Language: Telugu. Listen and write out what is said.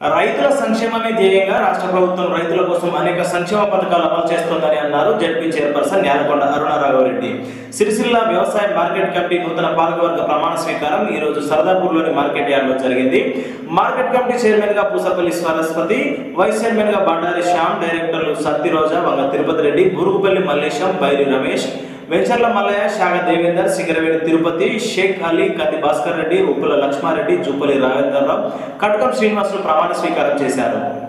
రైతుల సంక్షేమమే ధ్యేయంగా రాష్ట్ర ప్రభుత్వం రైతుల కోసం అనేక సంక్షేమ పథకాలు అమలు చేస్తోందని అన్నారు జడ్పీ చైర్పర్సన్ న్యాలకొండ అరుణారాఘవరెడ్డి సిరిసిల్ల వ్యవసాయ మార్కెట్ కమిటీ నూతన పాలకవర్గ ప్రమాణ స్వీకారం ఈ రోజు సరదాపూర్లోని మార్కెట్ యార్డ్లో జరిగింది మార్కెట్ కమిటీ చైర్మన్ గా పూసపల్లి సరస్వతి వైస్ చైర్మన్ గా బండారి శ్యామ్ డైరెక్టర్లు సత్తిరోజా వంగ తిరుపతి రెడ్డి బురుగుపల్లి మల్లేశం బైరి రమేష్ వెంచర్ల మల్లయ్య శాగ దేవేందర్ సిగరవేడి తిరుపతి షేక్ అలీ కంది భాస్కర్ రెడ్డి ఉప్పుల లక్ష్మారెడ్డి జూపల్లి రావేందర్రావు కటకం శ్రీనివాసులు ప్రమాణ స్వీకారం చేశారు